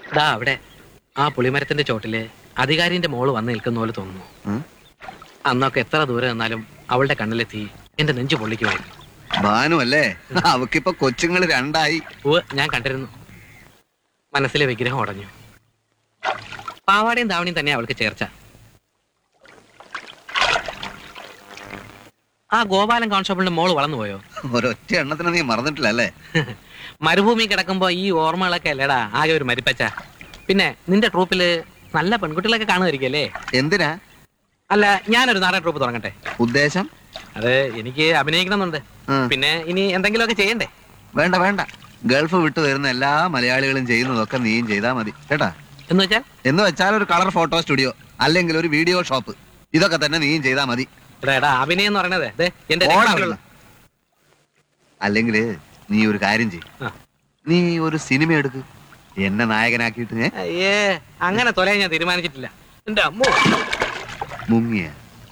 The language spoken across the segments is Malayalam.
ദാ അവിടെ ആ പുളിമരത്തിന്റെ ചോട്ടില് അധികാരിന്റെ മോള് വന്ന് നിൽക്കുന്ന പോലെ തോന്നുന്നു ഉം? അന്നൊക്കെ എത്ര ദൂരെ നിന്നാലും അവളുടെ കണ്ണിലെത്തി എന്റെ നെഞ്ചു പൊള്ളിക്കുമായിരുന്നു ഭാനു അല്ലേ അവക്കിപ്പൊ കൊച്ചുങ്ങൾ രണ്ടായി ഉവ് ഞാൻ കണ്ടിരുന്നു മനസ്സിലെ വിഗ്രഹം ഉടഞ്ഞു പാവാടയും ധാവണിയും തന്നെ അവൾക്ക് ചേർച്ച ആ ഗോപാലൻ കോൺസ്റ്റബിളിന്റെ മോള് വളർന്നു പോയോ ഒരൊറ്റ എണ്ണത്തിന് നീ മറന്നിട്ടില്ല അല്ലേ മരുഭൂമി കിടക്കുമ്പോ ഈ ഓർമ്മകളൊക്കെ അല്ലേടാ ആകെ ഒരു മരിപ്പച്ച പിന്നെ നിന്റെ ട്രൂപ്പില് നല്ല പെൺകുട്ടികളൊക്കെ കാണുമായിരിക്കല്ലേ എന്തിനാ അല്ല ഞാനൊരു നാടൻ ട്രൂപ്പ് തുടങ്ങട്ടെ ഉദ്ദേശം അത് എനിക്ക് അഭിനയിക്കണമെന്നുണ്ട് ഉം. പിന്നെ ഇനി എന്തെങ്കിലുമൊക്കെ ചെയ്യണ്ടേ വേണ്ട വേണ്ട ഗൾഫ് വിട്ടു വരുന്ന എല്ലാ മലയാളികളും ചെയ്യുന്നതൊക്കെ നീയും ചെയ്താൽ മതി കേട്ടാ എന്ന് വെച്ചാൽ എന്ന് വെച്ചാൽ ഒരു കളർ ഫോട്ടോ സ്റ്റുഡിയോ അല്ലെങ്കിൽ ഒരു വീഡിയോ ഷോപ്പ് ഇതൊക്കെ തന്നെ നീയും ചെയ്താൽ മതി എടാ, എടാ അഭിനയം എന്ന് പറയണത് ദേ, എന്റെ ഓടാ രക്തത്തിലുള്ള- അല്ലെങ്കിൽ നീ ഒരു കാര്യം ചെയ്യും ആ. നീ ഒരു സിനിമ എടുക്ക് എന്നെ നായകനാക്കിയിട്ട് ഏ? അയ്യേ അങ്ങനെ തൊലയാൻ ഞാൻ തീരുമാനിച്ചിട്ടില്ല എന്റെ അമ്മോ മുങ്ങിയ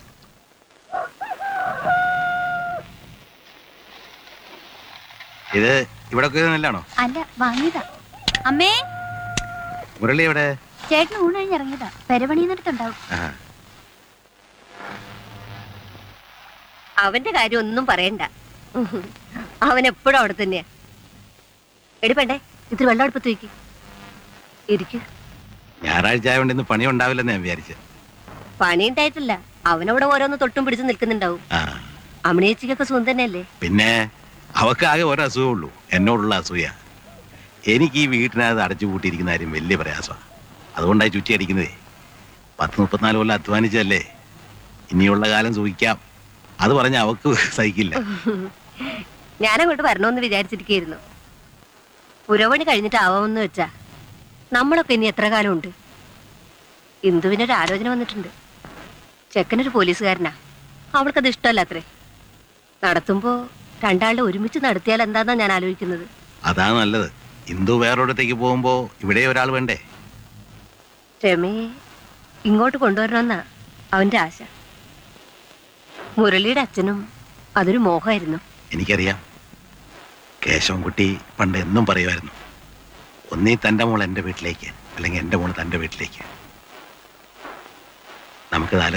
ഇത് ഇവിടെ നല്ലാണോ അല്ല വാങ്ങിയതാ അമ്മേ മുരളി എവിടെ ചേട്ടൻ ഊണ് കഴിഞ്ഞ് ഇറങ്ങിയതാ പെരപണിയുന്നിടത്തുണ്ടാവും അവന്റെ കാര്യം ഒന്നും പറയണ്ട അവൻ എപ്പോഴും അവിടെ തന്നെയാ എടി പെണ്ടേ ഇത്തിരി വെള്ളം അടുപ്പത്ത് വയ്ക്ക് ഇരിക്കു ഞായറാഴ്ച ആയതുകൊണ്ട് ഇന്ന് പണി ഉണ്ടാവില്ലെന്ന് ഞാൻ വിചാരിച്ചു പണി ഉണ്ടായിട്ടില്ല അവനവിടെ ഓരോന്ന് തൊട്ടും പിടിച്ച് നിൽക്കുന്നുണ്ടാവും അമ്മണിയേച്ചിക്കൊക്കെ സുഖം തന്നെയല്ലേ പിന്നെ അവക്ക് ആകെ ഒരു അസുഖമുള്ളൂ എന്നോടുള്ള അസൂയ എനിക്ക് ഈ വീട്ടിനകത്ത് അടച്ചു പൂട്ടിയിരിക്കുന്ന കാര്യം വലിയ പ്രയാസമാണ് അതുകൊണ്ടായി ചുറ്റി അടിക്കുന്നതേ പത്ത് മുപ്പത്തിനാല് കൊല്ലം അധ്വാനിച്ചതല്ലേ ഇനിയുള്ള കാലം സൂഹിക്കാം അത് പറഞ്ഞ അവക്ക് സഹിക്കില്ല ഞാനങ്ങോട്ട് വരണമെന്ന് വിചാരിച്ചിരിക്കുന്നു പുരവണി കഴിഞ്ഞിട്ട് ആവാമെന്ന് വെച്ചാ നമ്മളൊക്കെ ഇനി എത്ര കാലമുണ്ട് ഇന്ദുവിനൊരു ആലോചന വന്നിട്ടുണ്ട് ചെക്കനൊരു പോലീസുകാരനാ അവൾക്കത് ഇഷ്ടമല്ല അത്രേ നടത്തുമ്പോ രണ്ടാളുടെ ഒരുമിച്ച് നടത്തിയാൽ എന്താന്നാ ഞാൻ ആലോചിക്കുന്നത് അതാ നല്ലത് ഇന്ദു വേറൊരിടത്തേക്ക് പോകുമ്പോ ഇവിടെ ഒരാൾ വേണ്ടേ രമയെ ഇങ്ങോട്ട് കൊണ്ടുവരണമെന്നാ അവന്റെ ആശ മുരളിയുടെ അച്ഛനും അതൊരു മോഹമായിരുന്നു എനിക്കറിയാം കേശവൻകുട്ടി പണ്ട് എന്നും പറയുമായിരുന്നു ഒന്നീ തൻ്റെ മോൾ എൻ്റെ വീട്ടിലേക്ക് അല്ലെങ്കിൽ എൻ്റെ മോൾ തൻ്റെ വീട്ടിലേക്ക് നമുക്കത് ആലോ